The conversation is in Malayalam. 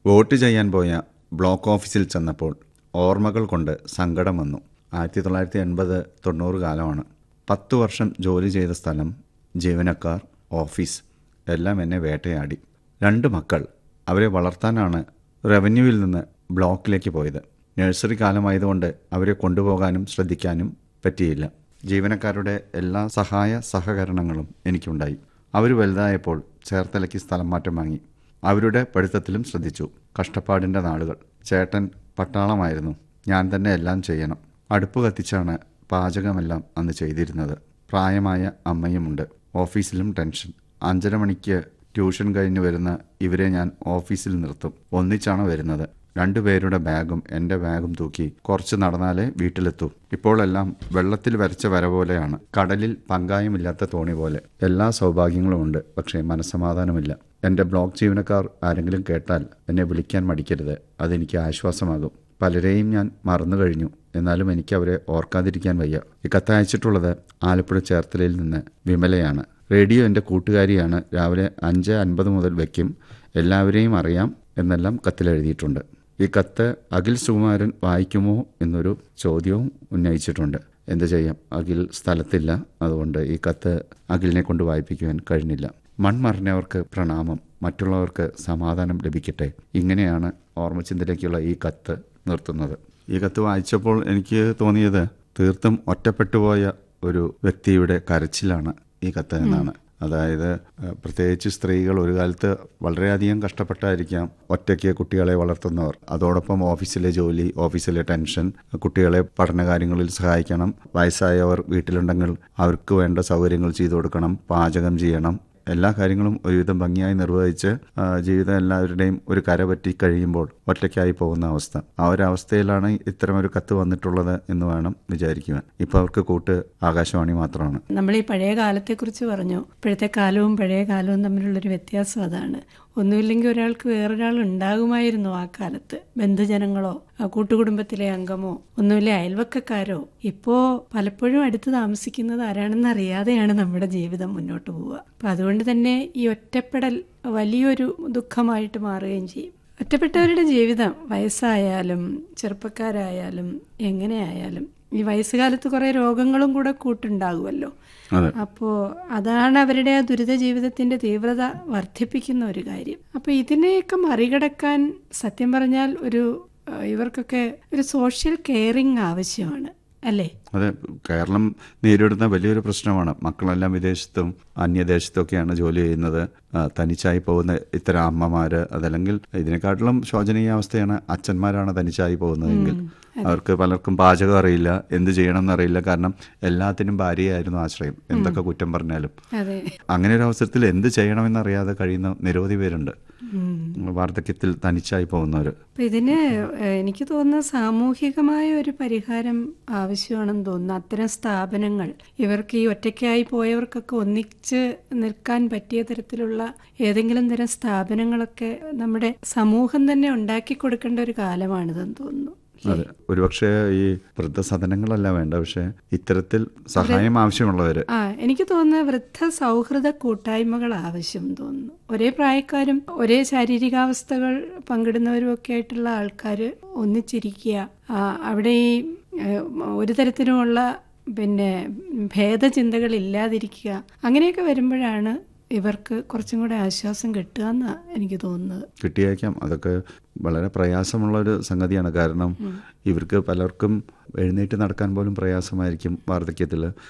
വോട്ട് ചെയ്യാൻ പോയ ബ്ലോക്ക് ഓഫീസിൽ ചെന്നപ്പോൾ ഓർമ്മകൾ കൊണ്ട് സങ്കടം വന്നു ആയിരത്തി തൊള്ളായിരത്തി എൺപത് തൊണ്ണൂറ് കാലമാണ് പത്ത് വർഷം ജോലി ചെയ്ത സ്ഥലം ജീവനക്കാർ ഓഫീസ് എല്ലാം എന്നെ വേട്ടയാടി രണ്ട് മക്കൾ അവരെ വളർത്താനാണ് റവന്യൂവിൽ നിന്ന് ബ്ലോക്കിലേക്ക് പോയത് നഴ്സറി കാലമായതുകൊണ്ട് അവരെ കൊണ്ടുപോകാനും ശ്രദ്ധിക്കാനും പറ്റിയില്ല ജീവനക്കാരുടെ എല്ലാ സഹായ സഹകരണങ്ങളും എനിക്കുണ്ടായി അവർ വലുതായപ്പോൾ ചേർത്തലയ്ക്ക് സ്ഥലം മാറ്റം വാങ്ങി അവരുടെ പഠിത്തത്തിലും ശ്രദ്ധിച്ചു കഷ്ടപ്പാടിൻ്റെ നാളുകൾ ചേട്ടൻ പട്ടാളമായിരുന്നു ഞാൻ തന്നെ എല്ലാം ചെയ്യണം അടുപ്പ് കത്തിച്ചാണ് പാചകമെല്ലാം അന്ന് ചെയ്തിരുന്നത് പ്രായമായ അമ്മയുമുണ്ട് ഓഫീസിലും ടെൻഷൻ അഞ്ചര മണിക്ക് ട്യൂഷൻ കഴിഞ്ഞ് വരുന്ന ഇവരെ ഞാൻ ഓഫീസിൽ നിർത്തും ഒന്നിച്ചാണ് വരുന്നത് രണ്ടുപേരുടെ ബാഗും എൻ്റെ ബാഗും തൂക്കി കുറച്ച് നടന്നാലേ വീട്ടിലെത്തൂ ഇപ്പോഴെല്ലാം വെള്ളത്തിൽ വരച്ച വര പോലെയാണ് കടലിൽ പങ്കായമില്ലാത്ത തോണി പോലെ എല്ലാ സൗഭാഗ്യങ്ങളും ഉണ്ട് പക്ഷേ മനസ്സമാധാനമില്ല എൻ്റെ ബ്ലോക്ക് ജീവനക്കാർ ആരെങ്കിലും കേട്ടാൽ എന്നെ വിളിക്കാൻ മടിക്കരുത് അതെനിക്ക് ആശ്വാസമാകും പലരെയും ഞാൻ മറന്നു കഴിഞ്ഞു എന്നാലും എനിക്ക് അവരെ ഓർക്കാതിരിക്കാൻ വയ്യ ഈ കത്ത് അയച്ചിട്ടുള്ളത് ആലപ്പുഴ ചേർത്തലയിൽ നിന്ന് വിമലയാണ് റേഡിയോ എൻ്റെ കൂട്ടുകാരിയാണ് രാവിലെ അഞ്ച് അൻപത് മുതൽ വയ്ക്കും എല്ലാവരെയും അറിയാം എന്നെല്ലാം കത്തിലെഴുതിയിട്ടുണ്ട് ഈ കത്ത് അഖിൽ സുകുമാരൻ വായിക്കുമോ എന്നൊരു ചോദ്യവും ഉന്നയിച്ചിട്ടുണ്ട് എന്ത് ചെയ്യാം അഖിൽ സ്ഥലത്തില്ല അതുകൊണ്ട് ഈ കത്ത് അഖിലിനെ കൊണ്ട് വായിപ്പിക്കുവാൻ കഴിഞ്ഞില്ല മൺമറിഞ്ഞവർക്ക് പ്രണാമം മറ്റുള്ളവർക്ക് സമാധാനം ലഭിക്കട്ടെ ഇങ്ങനെയാണ് ഓർമ്മചിന്തയിലേക്കുള്ള ഈ കത്ത് നിർത്തുന്നത് ഈ കത്ത് വായിച്ചപ്പോൾ എനിക്ക് തോന്നിയത് തീർത്തും ഒറ്റപ്പെട്ടുപോയ ഒരു വ്യക്തിയുടെ കരച്ചിലാണ് ഈ കത്ത് എന്നാണ് അതായത് ഏഹ്, പ്രത്യേകിച്ച് സ്ത്രീകൾ ഒരു കാലത്ത് വളരെയധികം കഷ്ടപ്പെട്ടായിരിക്കാം ഒറ്റയ്ക്ക് കുട്ടികളെ വളർത്തുന്നവർ അതോടൊപ്പം ഓഫീസിലെ ജോലി ഓഫീസിലെ ടെൻഷൻ കുട്ടികളെ പഠനകാര്യങ്ങളിൽ സഹായിക്കണം വയസ്സായവർ വീട്ടിലുണ്ടെങ്കിൽ അവർക്ക് വേണ്ട സൗകര്യങ്ങൾ ചെയ്തു കൊടുക്കണം പാചകം ചെയ്യണം എല്ലാ കാര്യങ്ങളും ഒരുവിധം ഭംഗിയായി നിർവഹിച്ച് ആ, ജീവിതം എല്ലാവരുടെയും ഒരു കര പറ്റി കഴിയുമ്പോൾ ഒറ്റയ്ക്കായി പോകുന്ന അവസ്ഥ ആ ഒരു അവസ്ഥയിലാണ് ഇത്തരമൊരു കത്ത് വന്നിട്ടുള്ളത് എന്ന് വേണം വിചാരിക്കുവാൻ ഇപ്പോൾ അവർക്ക് കൂട്ട് ആകാശവാണി മാത്രമാണ് നമ്മൾ ഈ പഴയ കാലത്തെക്കുറിച്ച് പറഞ്ഞു ഇപ്പോഴത്തെ കാലവും പഴയ കാലവും തമ്മിലുള്ളൊരു വ്യത്യാസം അതാണ് ഒന്നുമില്ലെങ്കിൽ ഒരാൾക്ക് വേറൊരാൾ ഉണ്ടാകുമായിരുന്നു ആ കാലത്ത് ബന്ധുജനങ്ങളോ ആ കൂട്ടുകുടുംബത്തിലെ അംഗമോ ഒന്നുമില്ല അയൽവക്കക്കാരോ ഇപ്പോ പലപ്പോഴും അടുത്ത് താമസിക്കുന്നത് ആരാണെന്ന് അറിയാതെയാണ് നമ്മുടെ ജീവിതം മുന്നോട്ട് പോവുക അപ്പൊ അതുകൊണ്ട് തന്നെ ഈ ഒറ്റപ്പെടൽ വലിയൊരു ദുഃഖമായിട്ട് മാറുകയും ചെയ്യും ഒറ്റപ്പെട്ടവരുടെ ജീവിതം വയസ്സായാലും ചെറുപ്പക്കാരായാലും എങ്ങനെയായാലും ഈ വയസ്സുകാലത്ത് കുറേ രോഗങ്ങളും കൂടെ കൂട്ടുണ്ടാകുമല്ലോ അതെ അപ്പോൾ അതാണ് അവരുടെ ആ ദുരിത ജീവിതത്തിന്റെ തീവ്രത വർദ്ധിപ്പിക്കുന്ന ഒരു കാര്യം അപ്പോൾ ഇതിനെയൊക്കെ മറികടക്കാൻ സത്യം പറഞ്ഞാൽ ഒരു ഏഹ്, ഇവർക്കൊക്കെ ഒരു സോഷ്യൽ കെയറിങ് ആവശ്യമാണ് അല്ലേ അതെ കേരളം നേരിടുന്ന വലിയൊരു പ്രശ്നമാണ് മക്കളെല്ലാം വിദേശത്തും അന്യദേശത്തൊക്കെയാണ് ജോലി ചെയ്യുന്നത് ആ, തനിച്ചായി പോകുന്ന ഇത്തരം അമ്മമാര് അതല്ലെങ്കിൽ ഇതിനെക്കാട്ടിലും ശോചനീയ അവസ്ഥയാണ് അച്ഛന്മാരാണ് തനിച്ചായി പോകുന്നതെങ്കിൽ അവർക്ക് പലർക്കും പാചകം അറിയില്ല എന്ത് ചെയ്യണമെന്ന് അറിയില്ല കാരണം എല്ലാത്തിനും ഭാര്യയായിരുന്നു ആശ്രയം എന്തൊക്കെ കുറ്റം പറഞ്ഞാലും അതെ അങ്ങനെ ഒരു അവസരത്തിൽ എന്ത് ചെയ്യണമെന്നറിയാതെ കഴിയുന്ന നിരവധി പേരുണ്ട് ഉം. വാർദ്ധക്യത്തിൽ തനിച്ചായി പോകുന്നവർ അപ്പൊ ഇതിന് ഏഹ്, എനിക്ക് തോന്നുന്ന സാമൂഹികമായ ഒരു പരിഹാരം ആവശ്യമാണെന്ന് തോന്നുന്നു അത്തരം സ്ഥാപനങ്ങൾ ഇവർക്ക് ഈ ഒറ്റയ്ക്കായി പോയവർക്കൊക്കെ ഒന്നിച്ച് നിൽക്കാൻ പറ്റിയ തരത്തിലുള്ള ഏതെങ്കിലും തരം സ്ഥാപനങ്ങളൊക്കെ നമ്മുടെ സമൂഹം തന്നെ ഉണ്ടാക്കി കൊടുക്കേണ്ട ഒരു കാലമാണിതെന്ന് തോന്നുന്നു അതെ ഒരുപക്ഷെ ഈ വൃദ്ധസദനങ്ങളല്ല വേണ്ട പക്ഷെ ഇത്തരത്തിൽ സഹായം ആവശ്യമുള്ളവര് ആ എനിക്ക് തോന്നുന്നത് വൃദ്ധ സൗഹൃദ കൂട്ടായ്മകൾ ആവശ്യം തോന്നുന്നു ഒരേ പ്രായക്കാരും ഒരേ ശാരീരികാവസ്ഥകൾ പങ്കിടുന്നവരും ഒക്കെ ആയിട്ടുള്ള ആൾക്കാർ ഒന്നിച്ചിരിക്കുക ആ, അവിടെ ഈ ഏഹ്, ഒരു തരത്തിലുമുള്ള പിന്നെ ഭേദചിന്തകൾ ഇല്ലാതിരിക്കുക അങ്ങനെയൊക്കെ വരുമ്പോഴാണ് ഇവർക്ക് കുറച്ചും കൂടെ ആശ്വാസം കിട്ടുക എന്നാണ് എനിക്ക് തോന്നുന്നത് കിട്ടിയേക്കാം അതൊക്കെ വളരെ പ്രയാസമുള്ള ഒരു സംഗതിയാണ് കാരണം ഇവർക്ക് പലർക്കും എഴുന്നേറ്റ് നടക്കാൻ പോലും പ്രയാസമായിരിക്കും വാർദ്ധക്യത്തിൽ